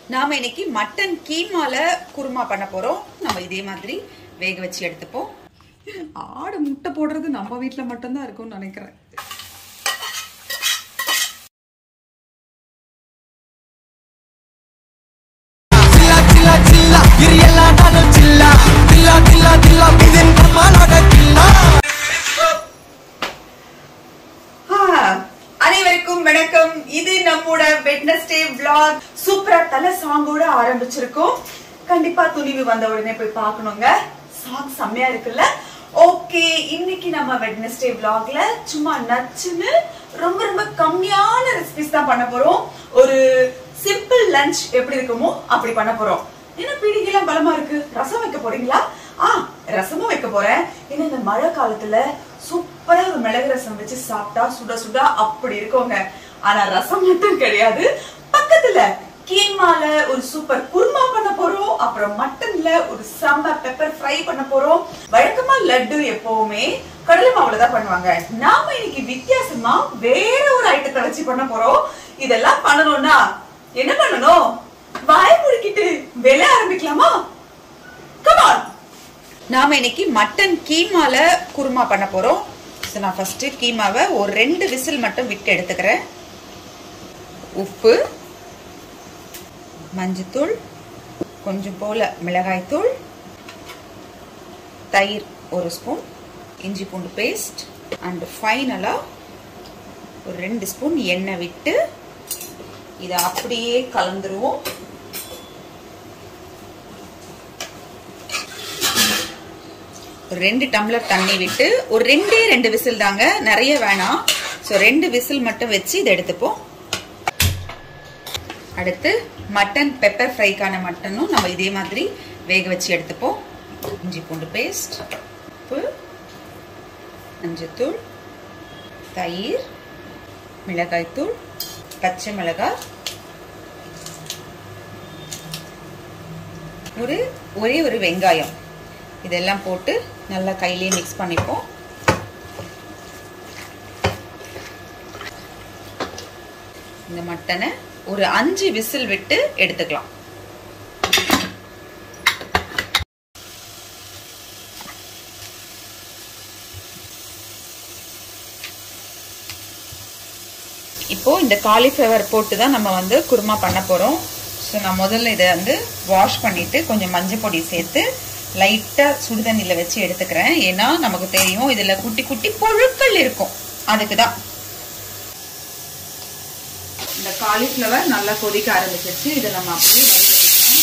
நாம இன்னைக்கு மட்டன் கீமால குருமா பண்ண போறோம் நம்ம இதே மாதிரி வேக வச்சு எடுத்துப்போம் ஆடு முட்டை போடுறது நம்ம வீட்ல மட்டும்தான் இருக்கும்னு நினைக்கிறேன் ಚಿಲ್ಲ ಚಿಲ್ಲ ಚಿಲ್ಲ ಹಿರಿಯಲ್ಲ ನಾನು ಚಿಲ್ಲ ತಿಲ್ಲ ತಿಲ್ಲ ತಿಲ್ಲ ಬಿದಿನ್ ಕಮ್ಮಲಾಗ ಚಿಲ್ಲ ஆ, அனைவருக்கும் வணக்கம் இது நம்மோட வெட்னஸ்டே vlog சூப்பரா தலை சாங்கோட ஆரம்பிச்சிருக்கோம் கண்டிப்பா துணிவு வந்த உடனே போய் பார்க்கணுங்க சாங் செம்மையா இருக்குல்ல ஓகே இன்னைக்கு நம்ம வெட்னஸ்டே vlogல சும்மா நச்சுன்னு ரொம்ப ரொம்ப கம்மியான ரெசிபிஸ் தான் பண்ண போறோம் ஒரு சிம்பிள் லஞ்ச் எப்படி இருக்குமோ அப்படி பண்ண போறோம் என்ன பீடிகைலாம் பலமா இருக்கு ரசம் வைக்க போறீங்களா ஆ ரசமும் வைக்க போறேன் ஏன்னா இந்த மழை காலத்துல சூப்பரா ஒரு மிளகு ரசம் வச்சு சாப்பிட்டா சுட சுட அப்படி இருக்குங்க ஆனா ரசம் மட்டும் கிடையாது பக்கத்துல கீமால ஒரு சூப்பர் குருமா பண்ண போறோம் அப்புறம் மட்டன்ல ஒரு செம்ம பெப்பர் ஃப்ரை பண்ண போறோம் வழக்கமா லட்டு எப்பவுமே கடலை மாவுல தான் பண்ணுவாங்க நாம இன்னைக்கு வித்தியாசமா வேற ஒரு ஐட்டத்தை வச்சு பண்ண போறோம் இதெல்லாம் பண்ணணும்னா என்ன பண்ணணும் வாய் முடிக்கிட்டு வேலை ஆரம்பிக்கலாமா கமான் நாம இன்னைக்கு மட்டன் கீமால குருமா பண்ண போறோம் So, நான் ஃபர்ஸ்ட் கீமாவை ஒரு ரெண்டு விசில் மட்டும் விட்டு எடுத்துக்கிறேன் உப்பு மஞ்சத்தூள் கொஞ்சம் போல மிளகாய்த்தூள் தயிர் ஒரு ஸ்பூன் இஞ்சி பூண்டு பேஸ்ட் அண்ட் ஃபைனலாக ஒரு ரெண்டு ஸ்பூன் எண்ணெய் விட்டு இதை அப்படியே கலந்துருவோம் ஒரு ரெண்டு டம்ளர் தண்ணி விட்டு ஒரு ரெண்டே ரெண்டு விசில் தாங்க நிறைய வேணாம் ஸோ ரெண்டு விசில் மட்டும் வச்சு இதை எடுத்துப்போம் அடுத்து மட்டன் பெப்பர் ஃப்ரைக்கான மட்டனும் நம்ம இதே மாதிரி வேக வச்சு எடுத்துப்போம் இஞ்சி பூண்டு பேஸ்ட் உப்பு மஞ்சத்தூள் தயிர் மிளகாய்த்தூள் பச்சை மிளகாய் ஒரு ஒரே ஒரு வெங்காயம் இதெல்லாம் போட்டு நல்லா கையிலேயே மிக்ஸ் பண்ணிப்போம் இந்த மட்டனை ஒரு அஞ்சு விசில் விட்டு எடுத்துக்கலாம் இப்போ இந்த காலிஃப்ளவர் போட்டு தான் நம்ம வந்து குருமா பண்ண போறோம் ஸோ நான் முதல்ல இதை வந்து வாஷ் பண்ணிட்டு கொஞ்சம் மஞ்சள் பொடி சேர்த்து லைட்டா சுடுதண்ணில வச்சு எடுத்துக்கிறேன் ஏன்னா நமக்கு தெரியும் இதுல குட்டி குட்டி புழுக்கள் இருக்கும் அதுக்கு தான் இந்த காலிஃப்ளவர் நல்லா கொதிக்க ஆரம்பிச்சிருச்சு இதை நம்ம அப்படியே வடிகட்டிக்கலாம்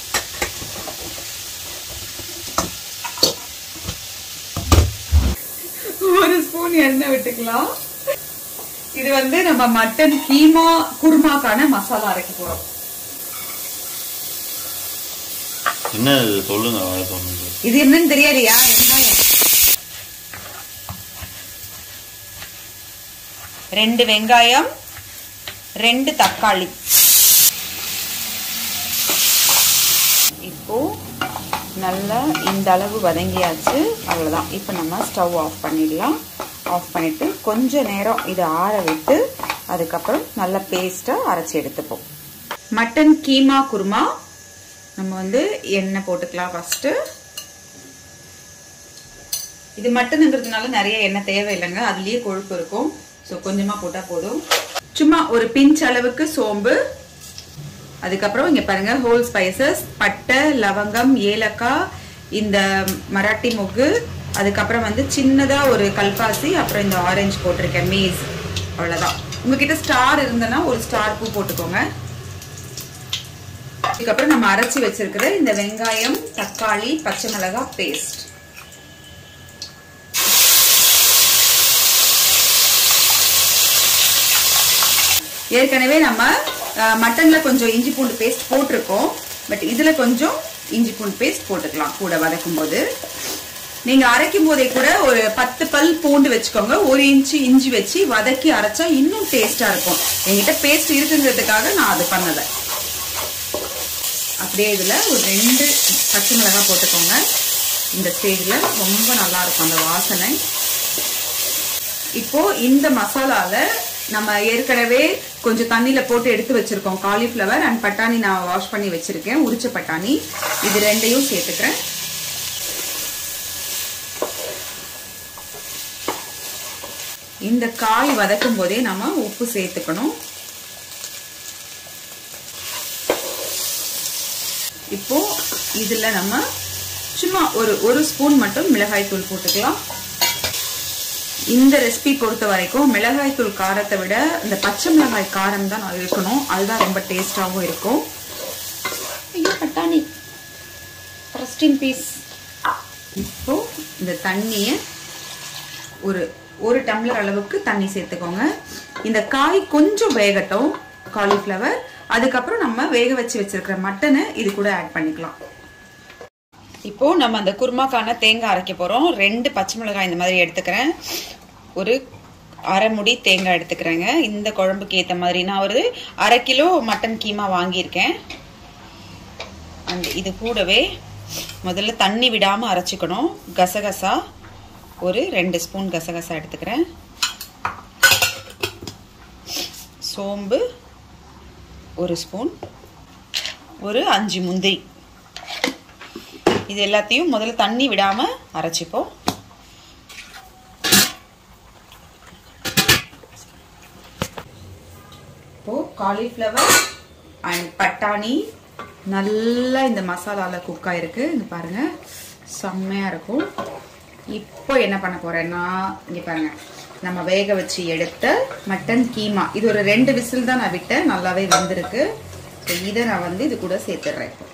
ஒரு ஸ்பூன் எண்ணெய் விட்டுக்கலாம் இது வந்து நம்ம மட்டன் கீமா குருமாக்கான மசாலா அரைக்க போறோம் என்ன இது சொல்லுங்க வேற சொல்லுங்க இது என்னன்னு தெரியாதியா வெங்காயம் ரெண்டு வெங்காயம் ரெண்டு தக்காளி இப்போ நல்லா இந்த அளவு வதங்கியாச்சு அவ்வளோதான் இப்போ நம்ம ஸ்டவ் ஆஃப் பண்ணிடலாம் ஆஃப் பண்ணிட்டு கொஞ்ச நேரம் இதை ஆற விட்டு அதுக்கப்புறம் நல்ல பேஸ்ட்டாக அரைச்சி எடுத்துப்போம் மட்டன் கீமா குருமா நம்ம வந்து எண்ணெய் போட்டுக்கலாம் ஃபர்ஸ்ட் இது மட்டனுங்கிறதுனால நிறைய எண்ணெய் தேவையில்லைங்க அதுலயே கொழுப்பு இருக்கும் ஸோ கொஞ்சமா போட்டா போதும் சும்மா ஒரு பிஞ்ச் அளவுக்கு சோம்பு அதுக்கப்புறம் இங்க பாருங்க ஹோல் ஸ்பைசஸ் பட்டை லவங்கம் ஏலக்காய் இந்த மராட்டி மொக்கு அதுக்கப்புறம் வந்து சின்னதா ஒரு கல்பாசி அப்புறம் இந்த ஆரஞ்சு போட்டிருக்கேன் மேஸ் அவ்வளவுதான் உங்ககிட்ட ஸ்டார் இருந்தனா ஒரு ஸ்டார் பூ போட்டுக்கோங்க அதுக்கப்புறம் நம்ம அரைச்சி வச்சிருக்கிற இந்த வெங்காயம் தக்காளி பச்சை மிளகாய் பேஸ்ட் ஏற்கனவே நம்ம அஹ், மட்டன்ல கொஞ்சம் இஞ்சி பூண்டு பேஸ்ட் போட்டிருக்கோம் பட் இதுல கொஞ்சம் இஞ்சி பூண்டு பேஸ்ட் போட்டுக்கலாம் கூட வதக்கும் போது நீங்க அரைக்கும் போதே கூட ஒரு பத்து பல் பூண்டு வச்சுக்கோங்க ஒரு இன்ச்சு இஞ்சி வச்சு வதக்கி அரைச்சா இன்னும் டேஸ்டா இருக்கும் என்கிட்ட பேஸ்ட் இருக்குங்கிறதுக்காக நான் அது பண்ணல அப்படியே இதுல ஒரு ரெண்டு பச்சை மிளகாய் போட்டுக்கோங்க இந்த ஸ்டேஜ்ல ரொம்ப நல்லா இருக்கும் அந்த வாசனை இப்போ இந்த மசாலால நம்ம ஏற்கனவே கொஞ்சம் தண்ணியில போட்டு எடுத்து வச்சிருக்கோம் காலிஃப்ளவர் அண்ட் பட்டாணி நான் வாஷ் பண்ணி வச்சிருக்கேன் உரிச்ச பட்டாணி இது ரெண்டையும் சேர்த்துக்கிறேன் இந்த காய் வதக்கும் போதே நம்ம உப்பு சேர்த்துக்கணும் இப்போ இதுல நம்ம சும்மா ஒரு ஒரு ஸ்பூன் மட்டும் மிளகாய் தூள் போட்டுக்கலாம் இந்த ரெசிபி பொறுத்த வரைக்கும் மிளகாய் தூள் காரத்தை விட இந்த பச்சை மிளகாய் காரம் தான் இருக்கணும் அதுதான் ரொம்ப டேஸ்டாகவும் இருக்கும் ஐயோ பட்டாணி ஃபர்ஸ்டின் பீஸ் இப்போ இந்த தண்ணியை ஒரு ஒரு டம்ளர் அளவுக்கு தண்ணி சேர்த்துக்கோங்க இந்த காய் கொஞ்சம் வேகட்டும் காலிஃப்ளவர் அதுக்கப்புறம் நம்ம வேக வச்சு வச்சிருக்கிற மட்டனை இது கூட ஆட் பண்ணிக்கலாம் இப்போ நம்ம அந்த குருமாக்கான தேங்காய் அரைக்க போறோம் ரெண்டு பச்சை மிளகாய் இந்த மாதிரி எடுத்துக்கிறேன் ஒரு அரை முடி தேங்காய் எடுத்துக்கிறேங்க இந்த குழம்புக்கு ஏற்ற மாதிரி நான் ஒரு அரை கிலோ மட்டன் கீமா வாங்கியிருக்கேன் அண்ட் இது கூடவே முதல்ல தண்ணி விடாம அரைச்சிக்கணும் கசகசா ஒரு ரெண்டு ஸ்பூன் கசகசா எடுத்துக்கிறேன் சோம்பு ஒரு ஸ்பூன் ஒரு அஞ்சு முந்திரி இது எல்லாத்தையும் முதல்ல தண்ணி விடாம அரைச்சிப்போம் இப்போ காலிஃப்ளவர் அண்ட் பட்டாணி நல்லா இந்த மசாலால குக் ஆயிருக்கு இங்க பாருங்க செம்மையா இருக்கும் இப்போ என்ன பண்ண போறேன்னா இங்க பாருங்க நம்ம வேக வச்சு எடுத்த மட்டன் கீமா இது ஒரு ரெண்டு விசில் தான் நான் விட்டேன் நல்லாவே வெந்திருக்கு ஸோ இதை நான் வந்து இது கூட சேர்த்துடுறேன் இப்போ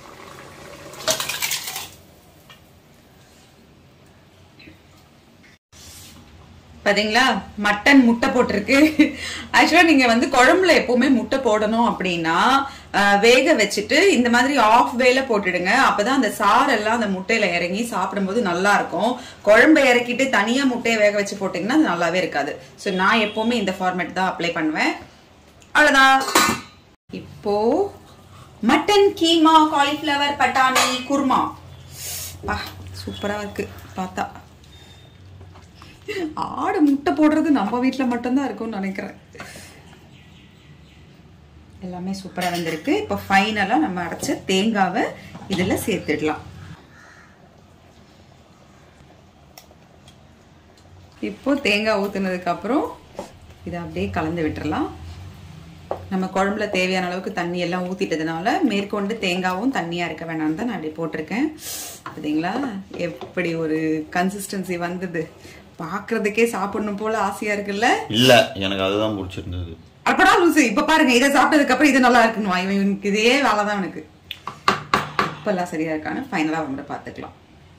பாத்தீங்களா மட்டன் முட்டை போட்டிருக்கு ஆக்சுவலா நீங்க வந்து குழம்புல எப்பவுமே முட்டை போடணும் அப்படின்னா அஹ், வேக வச்சுட்டு இந்த மாதிரி ஆஃப் வேல போட்டுடுங்க அப்பதான் அந்த சாரெல்லாம் அந்த முட்டையில இறங்கி சாப்பிடும்போது நல்லா இருக்கும் குழம்பை இறக்கிட்டு தனியா முட்டையை வேக வச்சு போட்டீங்கன்னா அது நல்லாவே இருக்காது ஸோ நான் எப்பவுமே இந்த ஃபார்மேட் தான் அப்ளை பண்ணுவேன் அவ்வளவுதான் இப்போ மட்டன் கீமா காலிஃப்ளவர் பட்டாணி குருமா பா சூப்பரா இருக்கு பார்த்தா ஆடு முட்டை போடுறது நம்ம வீட்ல மட்டும்தான் இருக்கும்னு நினைக்கிறேன் எல்லாமே சூப்பரா வந்திருக்கு இப்போ ஃபைனலா நம்ம அரைச்ச தேங்காவை இதுல சேர்த்துடலாம் இப்போ தேங்காய் ஊத்துனதுக்கு அப்புறம் இதை அப்படியே கலந்து விட்டுறலாம் நம்ம குழம்புல தேவையான அளவுக்கு தண்ணி எல்லாம் ஊத்திட்டதுனால மேற்கொண்டு தேங்காவும் தண்ணியா இருக்க வேணாம்னு தான் நான் அப்படி போட்டிருக்கேன் பார்த்தீங்களா எப்படி ஒரு கன்சிஸ்டன்சி வந்தது பார்க்கிறதுக்கே சாப்பிடணும் போல ஆசையா இருக்குல்ல இல்ல எனக்கு அதுதான் பிடிச்சிருந்தது அப்படா லூசு இப்ப பாருங்க இதை சாப்பிட்டதுக்கு அப்புறம் இது நல்லா இருக்குன்னு இவன் இவனுக்கு இதே வேலை தான் எனக்கு இப்பெல்லாம் சரியா இருக்கான்னு ஃபைனலா வந்து பார்த்துக்கலாம்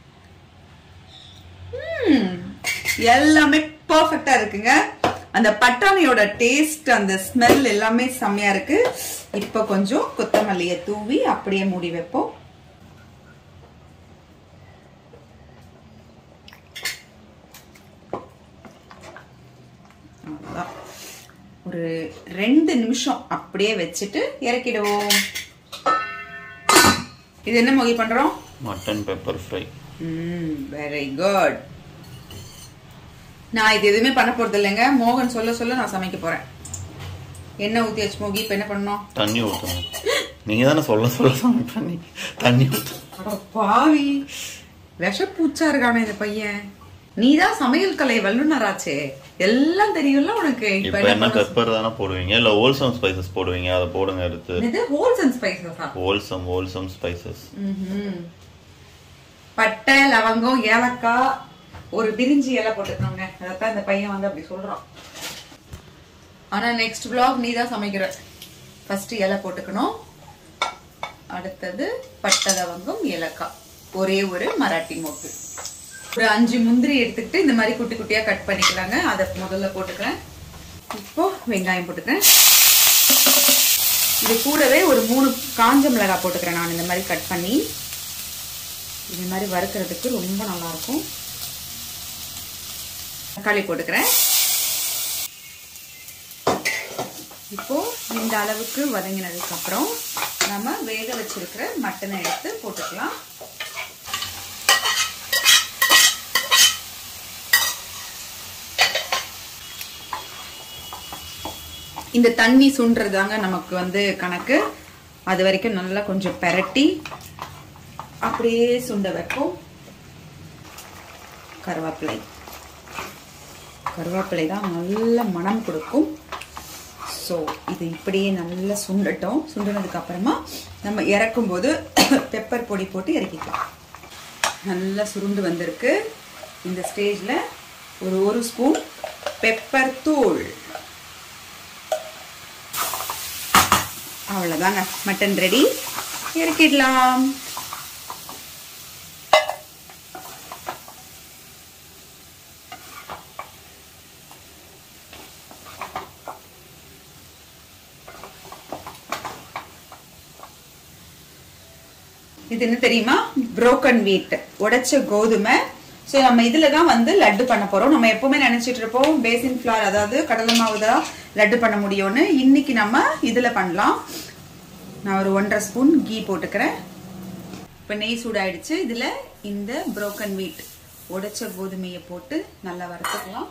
ம், எல்லாமே பர்ஃபெக்டா இருக்குங்க அந்த பட்டாணியோட டேஸ்ட் அந்த ஸ்மெல் எல்லாமே செம்மையா இருக்கு இப்ப கொஞ்சம் கொத்தமல்லியை தூவி அப்படியே மூடி வைப்போம் அவ்வளவுதான். ஒரு ரெண்டு நிமிஷம் அப்படியே வச்சுட்டு இறக்கிடுவோம் இது என்ன மொழி பண்றோம் mutton pepper fry very good நான் இது எதுவுமே பண்ண போறது இல்லைங்க மோகன் சொல்ல சொல்ல நான் சமைக்க போறேன் எண்ணெய் ஊத்தி வச்சு மோகி இப்ப என்ன பண்ணணும் தண்ணி ஊற்றணும் நீங்க தானே சொல்ல சொல்ல சமைப்பேன் நீ தண்ணி ஊற்றணும் அட பாவி விஷப்பூச்சா இருக்கானே இந்த பையன் நீதான் சமையல் கலை வல்லுனராச்சே எல்லாம் தெரியும்ல உனக்கு இப்ப இப்போ என்ன என்ன பண்ண பெப்பர் தானே போடுவீங்க இல்ல ஹோல்சம் ஸ்பைசஸ் போடுவீங்க அதை போடுங்க எடுத்து இது ஹோல்ஸ் அண்ட் ஸ்பைசஸா ஹோல்சம் ஹோல்சம் ஸ்பைசஸ் பட்டை லவங்கம் ஏலக்காய் ஒரு பிரிஞ்சி இலை போட்டுக்கோங்க அதைத்தான் இந்த பையன் வந்து அப்படி சொல்றான் ஆனா நெக்ஸ்ட் vlog நீ தான் சமைக்கிற ஃபர்ஸ்ட் இலை போட்டுக்கணும் அடுத்தது பட்டை லவங்கம் ஏலக்காய் ஒரே ஒரு மராட்டி மோக்கு ஒரு அஞ்சு முந்திரி எடுத்துக்கிட்டு இந்த மாதிரி குட்டி குட்டியா கட் பண்ணிக்கலாங்க அதை முதல்ல போட்டுக்கிறேன் இப்போ வெங்காயம் போட்டுக்கிறேன் இது கூடவே ஒரு மூணு காஞ்ச மிளகாய் போட்டுக்கிறேன் நான் இந்த மாதிரி கட் பண்ணி இது மாதிரி வறுக்கிறதுக்கு ரொம்ப நல்லா இருக்கும் தக்காளி போட்டுக்கிறேன் இப்போ இந்த அளவுக்கு வதங்கினதுக்கு அப்புறம் நம்ம வேக வச்சிருக்கிற மட்டனை எடுத்து போட்டுக்கலாம் இந்த தண்ணி சுண்டுறதாங்க நமக்கு வந்து கணக்கு அது வரைக்கும் நல்லா கொஞ்சம் பெரட்டி அப்படியே சுண்ட வைப்போம் கருவேப்பிலை கருவேப்பிலை தான் நல்ல மனம் கொடுக்கும் ஸோ இது இப்படியே நல்லா சுண்டட்டும் சுண்டினதுக்கு அப்புறமா நம்ம இறக்கும் போது பெப்பர் பொடி போட்டு இறக்கிக்கலாம் நல்லா சுருண்டு வந்திருக்கு இந்த ஸ்டேஜில் ஒரு ஒரு ஸ்பூன் பெப்பர் தூள் அவ்வளோதாங்க மட்டன் ரெடி இறக்கிடலாம் இது என்ன தெரியுமா புரோக்கன் வீட் உடைச்ச கோதுமை ஸோ நம்ம இதுல தான் வந்து லட்டு பண்ண போறோம் நம்ம எப்பவுமே நினைச்சிட்டு இருப்போம் பேசின் ஃபிளார் அதாவது கடலை மாவு தான் லட்டு பண்ண முடியும்னு இன்னைக்கு நம்ம இதுல பண்ணலாம் நான் ஒரு ஒன்றரை ஸ்பூன் கீ போட்டுக்கிறேன் இப்போ நெய் சூடாயிடுச்சு இதுல இந்த புரோக்கன் வீட் உடைச்ச கோதுமையை போட்டு நல்லா வறுத்துக்கலாம்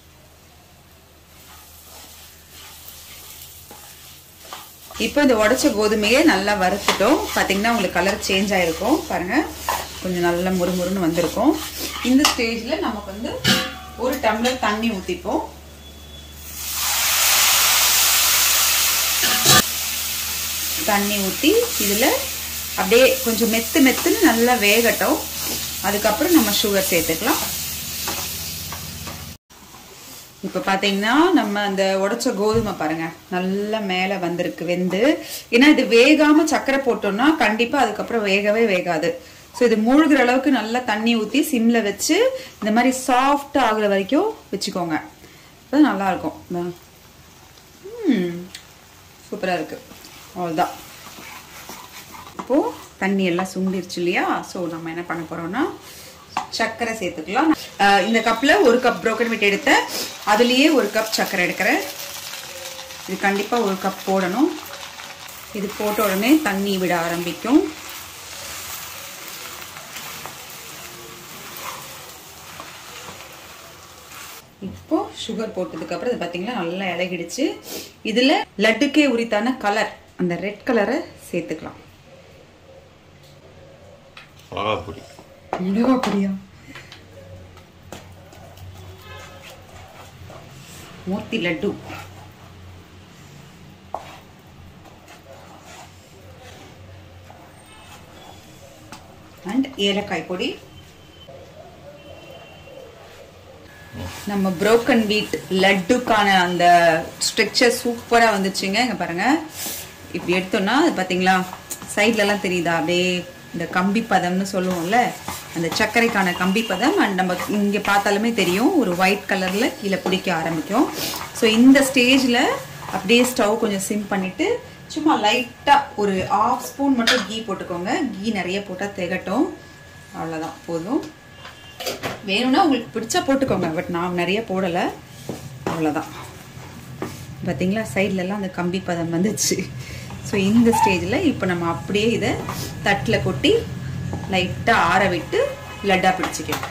இப்போ இந்த உடைச்ச கோதுமையை நல்லா வறுத்துட்டோம் பார்த்தீங்கன்னா உங்களுக்கு கலர் சேஞ்ச் ஆயிருக்கும் பாருங்க கொஞ்சம் நல்லா முறுமுறுன்னு வந்திருக்கும் இந்த ஸ்டேஜில் நமக்கு வந்து ஒரு டம்ளர் தண்ணி ஊற்றிப்போம் தண்ணி ஊற்றி இதில் அப்படியே கொஞ்சம் மெத்து மெத்துன்னு நல்லா வேகட்டும் அதுக்கப்புறம் நம்ம சுகர் சேர்த்துக்கலாம் இப்போ பார்த்தீங்கன்னா நம்ம அந்த உடைச்ச கோதுமை பாருங்க நல்லா மேலே வந்திருக்கு வெந்து ஏன்னா இது வேகாம சக்கரை போட்டோம்னா கண்டிப்பா அதுக்கப்புறம் வேகவே வேகாது ஸோ இது மூழ்கிற அளவுக்கு நல்லா தண்ணி ஊற்றி சிம்ல வச்சு இந்த மாதிரி சாஃப்ட் ஆகுற வரைக்கும் வச்சுக்கோங்க அப்போ நல்லா இருக்கும் ம் சூப்பராக இருக்கு அவ்வளோதான் இப்போ தண்ணி எல்லாம் சுண்டிருச்சு இல்லையா ஸோ நம்ம என்ன பண்ண போறோம்னா சர்க்கரை சேர்த்துக்கலாம் அஹ் இந்த கப்ல ஒரு கப் புரோக்கன் மீட் எடுத்தேன் அதுலயே ஒரு கப் சர்க்கரை எடுக்கிறேன் இது கண்டிப்பா ஒரு கப் போடணும் இது போட்ட உடனே தண்ணி விட ஆரம்பிக்கும் இப்போ சுகர் போட்டதுக்கு அப்புறம் இது பாத்தீங்கன்னா நல்லா இலகிடுச்சு இதுல லட்டுக்கே உரித்தான கலர் அந்த ரெட் கலரை சேர்த்துக்கலாம் மிளகா பொடி மிளகா பொடியா மோத்தி லட்டு அண்ட் ஏலக்காய் பொடி நம்ம புரோக்கன் வீட் லட்டுக்கான அந்த ஸ்ட்ரக்சர் சூப்பரா வந்துச்சுங்க இங்க பாருங்க இப்படி எடுத்தோம்னா அது பாத்தீங்களா சைட்ல எல்லாம் தெரியுதா அப்படியே இந்த கம்பி பதம்னு சொல்லுவோம்ல அந்த சர்க்கரைக்கான கம்பி பதம் அண்ட் நம்ம இங்க பார்த்தாலுமே தெரியும் ஒரு ஒயிட் கலர்ல கீழே பிடிக்க ஆரம்பிக்கும் ஸோ இந்த ஸ்டேஜ்ல அப்படியே ஸ்டவ் கொஞ்சம் சிம் பண்ணிட்டு சும்மா லைட்டா ஒரு ஆஃப் ஸ்பூன் மட்டும் கீ போட்டுக்கோங்க கீ நிறைய போட்டா திகட்டும் அவ்வளவுதான் போதும் வேணும்னா உங்களுக்கு பிடிச்சா போட்டுக்கோங்க பட் நான் நிறைய போடலை அவ்வளோதான் பார்த்தீங்களா சைட்லலாம் அந்த கம்பி பதம் வந்துச்சு ஸோ இந்த ஸ்டேஜில் இப்போ நம்ம அப்படியே இதை தட்டில் கொட்டி லைட்டாக ஆற விட்டு லட்டாக பிடிச்சிக்கலாம்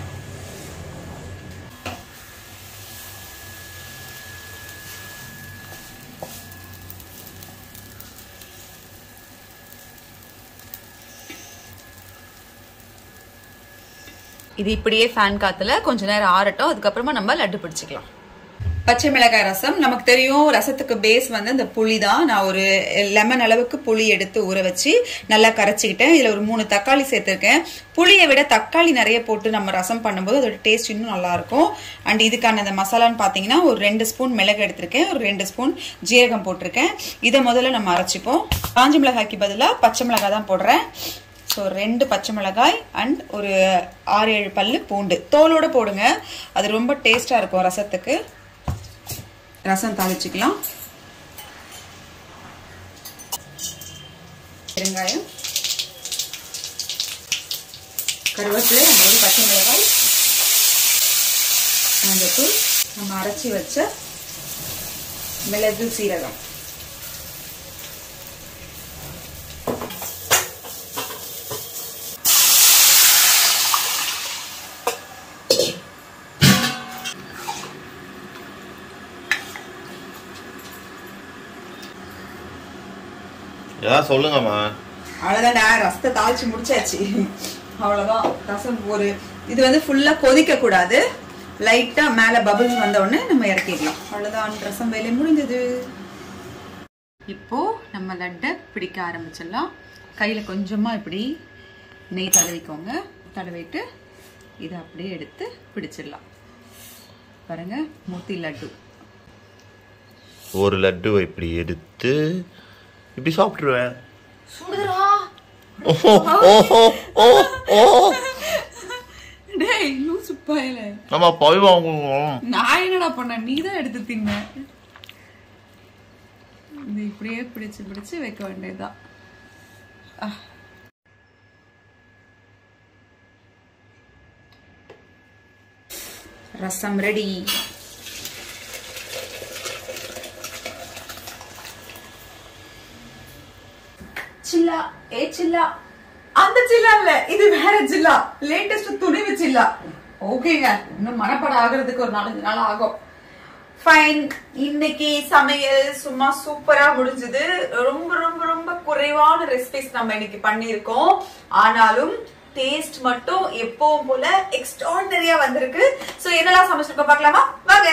இது இப்படியே ஃபேன் காத்துல கொஞ்ச நேரம் ஆறட்டும் அதுக்கப்புறமா நம்ம லட்டு பிடிச்சிக்கலாம் பச்சை மிளகாய் ரசம் நமக்கு தெரியும் ரசத்துக்கு பேஸ் வந்து இந்த புளி தான் நான் ஒரு லெமன் அளவுக்கு புளி எடுத்து ஊற வச்சு நல்லா கரைச்சிக்கிட்டேன் இதுல ஒரு மூணு தக்காளி சேர்த்திருக்கேன் புளியை விட தக்காளி நிறைய போட்டு நம்ம ரசம் பண்ணும்போது அதோட டேஸ்ட் இன்னும் நல்லா இருக்கும் அண்ட் இதுக்கான அந்த மசாலான்னு பாத்தீங்கன்னா ஒரு ரெண்டு ஸ்பூன் மிளகு எடுத்திருக்கேன் ஒரு ரெண்டு ஸ்பூன் ஜீரகம் போட்டிருக்கேன் இதை முதல்ல நம்ம அரைச்சிப்போம் காஞ்சி மிளகாய்க்கு பதிலாக பச்சை மிளகாய் தான் போடுறேன் ஸோ ரெண்டு பச்சை மிளகாய் அண்ட் ஒரு ஆறு ஏழு பல்லு பூண்டு தோலோட போடுங்க அது ரொம்ப டேஸ்டா இருக்கும் ரசத்துக்கு ரசம் தாளிச்சுக்கலாம் பெருங்காயம் கருவேப்பிலை அந்த ஒரு பச்சை மிளகாய் மஞ்சத்தூள் நம்ம அரைச்சி வச்ச மிளகு சீரகம் ஏதாவது சொல்லுங்கம்மா அவ்வளவுதான்டா ரசத்தை தாளிச்சு முடிச்சாச்சு அவ்வளவுதான் ரசம் ஒரு இது வந்து ஃபுல்லா கொதிக்க கூடாது லைட்டா மேல பபிள்ஸ் வந்த உடனே நம்ம இறக்கிடலாம் அவ்வளவுதான் ரசம் வேலை முடிஞ்சது இப்போ நம்ம லட்டை பிடிக்க ஆரம்பிச்சிடலாம் கையில கொஞ்சமா இப்படி நெய் தடவிக்கோங்க தடவிட்டு இதை அப்படியே எடுத்து பிடிச்சிடலாம் பாருங்க மூத்தி லட்டு ஒரு லட்டு இப்படி எடுத்து இப்படி சாப்பிட்டுருவேன் ஓஹோ ஓஹோ ஓ ஓ டேய் லூசு பயல நம்ம பழி வாங்குவோம் நான் என்னடா பண்ண நீ தான் எடுத்து தின்ன இது இப்படியே பிடிச்சு பிடிச்சு வைக்க வேண்டியதுதான் ஆ. ரசம் ரெடி சில்லா ஏ சில்லா அந்த சில்லா இல்ல இது வேற சில்லா லேட்டஸ்ட் துணிவு சில்லா ஓகேங்க இன்னும் மனப்படம் ஆகுறதுக்கு ஒரு நாலஞ்சு நாள் ஆகும் ஃபைன் இன்னைக்கு சமையல் சும்மா சூப்பரா முடிஞ்சது ரொம்ப ரொம்ப ரொம்ப குறைவான ரெசிபிஸ் நம்ம இன்னைக்கு பண்ணியிருக்கோம் ஆனாலும் டேஸ்ட் மட்டும் எப்பவும் போல எக்ஸ்ட்ராடனரியா வந்திருக்கு சோ என்னெல்லாம் சமைச்சிருக்கோம் பார்க்கலாமா வாங்க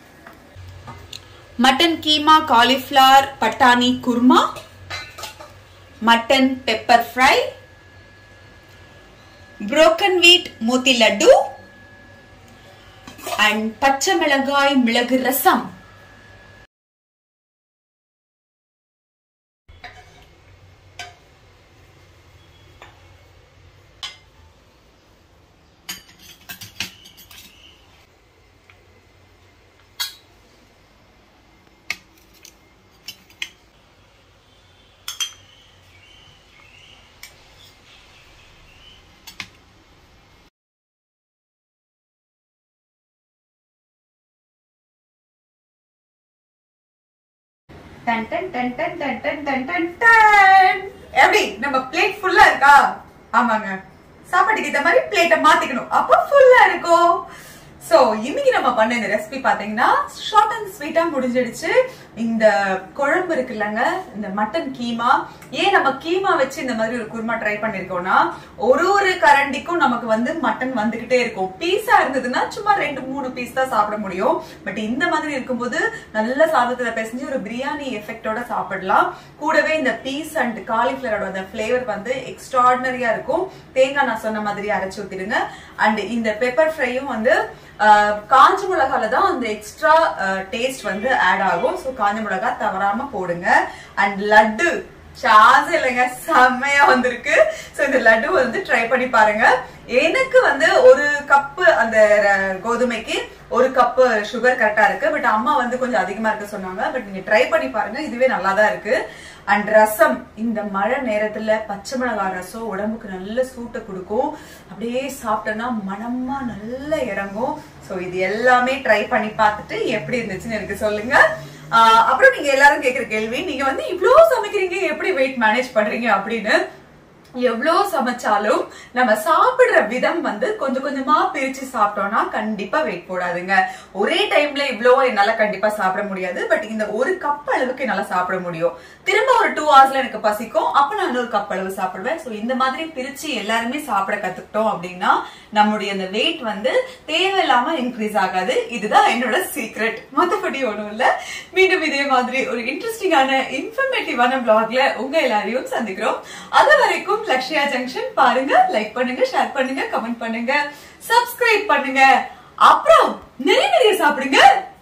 மட்டன் கீமா காலிஃப்ளவர் பட்டாணி kurma mutton pepper fry broken wheat moti laddu and பச்சை மிளகாய் மிளகு ரசம் டன் டன் டன் டன் டன் டன் டன் டன் டன். எப்படி நம்ம பிளேட் ஃபுல்லா இருக்கா ஆமாங்க சாப்பாட்டுக்கு இந்த மாதிரி பிளேட்டை மாத்திக்கணும் அப்போ ஃபுல்லா இருக்கும் சோ இன்னைக்கு நம்ம பண்ண இந்த ரெசிபி பாத்தீங்கன்னா ஷார்ட் அண்ட் ஸ்வீட்டா முடிஞ்சிடுச்சு இந்த குழம்பு இருக்குல்லங்க இந்த மட்டன் கீமா ஏன் நம்ம கீமா வச்சு இந்த மாதிரி ஒரு குருமா ட்ரை பண்ணிருக்கோம்னா ஒரு ஒரு கரண்டிக்கும் நமக்கு வந்து மட்டன் வந்துகிட்டே இருக்கும் பீஸா இருந்ததுன்னா சும்மா ரெண்டு மூணு பீஸ் தான் சாப்பிட முடியும் பட் இந்த மாதிரி இருக்கும்போது நல்ல சாதத்துல பிசைஞ்சு ஒரு பிரியாணி எஃபெக்டோட சாப்பிடலாம் கூடவே இந்த பீஸ் அண்ட் காலிஃபிளவரோட அந்த ஃபிளேவர் வந்து எக்ஸ்ட்ராடினரியா இருக்கும் தேங்காய் நான் சொன்ன மாதிரி அரைச்சு ஊத்திடுங்க அண்ட் இந்த பெப்பர் ஃப்ரையும் வந்து ஆஹ், காஞ்ச மிளகால தான் அந்த எக்ஸ்ட்ரா டேஸ்ட் வந்து ஆட் ஆகும் ஸோ காஞ்ச மிளகா தவறாம போடுங்க அண்ட் லட்டு சாஸ் இல்லைங்க செம்மையா வந்திருக்கு சோ இந்த லட்டு வந்து ட்ரை பண்ணி பாருங்க எனக்கு வந்து ஒரு கப்பு அந்த ர- கோதுமைக்கு ஒரு கப்பு சுகர் கரெக்டா இருக்கு பட் அம்மா வந்து கொஞ்சம் அதிகமா இருக்கு சொன்னாங்க பட் நீங்க ட்ரை பண்ணி பாருங்க இதுவே நல்லா தான் இருக்கு அண்ட் ரசம் இந்த மழை நேரத்துல பச்சை மிளகாய் ரசம் உடம்புக்கு நல்ல சூட்டை கொடுக்கும் அப்படியே சாப்பிட்டோம்னா மனமா நல்லா இறங்கும் சோ இது எல்லாமே ட்ரை பண்ணி பார்த்துட்டு எப்படி இருந்துச்சுன்னு எனக்கு சொல்லுங்க ஆஹ் அப்புறம் நீங்க எல்லாரும் கேக்குற கேள்வி நீங்க வந்து இவ்ளோ சமைக்கிறீங்க எப்படி வெயிட் மேனேஜ் பண்றீங்க அப்படின்னு எவ்வளோ சமைச்சாலும் நம்ம சாப்பிடுற விதம் வந்து கொஞ்சம் கொஞ்சமா பிரிச்சு சாப்பிட்டோம்னா கண்டிப்பா வெயிட் போடாதுங்க ஒரே டைம்ல இவ்வளோ என்னால கண்டிப்பா சாப்பிட முடியாது பட் இந்த ஒரு கப் அளவுக்கு என்னால சாப்பிட முடியும் திரும்ப ஒரு டூ ஹவர்ஸ்ல எனக்கு பசிக்கும் அப்ப நான் இன்னொரு கப் அளவு சாப்பிடுவேன் சோ இந்த மாதிரி பிரிச்சு எல்லாருமே சாப்பிட கத்துக்கிட்டோம் அப்படின்னா நம்முடைய அந்த வெயிட் வந்து தேவையில்லாம இன்க்ரீஸ் ஆகாது இதுதான் என்னோட சீக்ரெட் மத்தபடி ஒண்ணும் இல்ல மீண்டும் இதே மாதிரி ஒரு இன்ட்ரெஸ்டிங்கான இன்ஃபர்மேட்டிவான பிளாக்ல உங்க எல்லாரையும் சந்திக்கிறோம் அது வரைக்கும் லக்ஷ்யா ஜங்ஷன் பாருங்க லைக் பண்ணுங்க ஷேர் பண்ணுங்க கமெண்ட் பண்ணுங்க சப்ஸ்கிரைப் பண்ணுங்க அப்புறம் நிறைய நிறைய சாப்பிடுங்க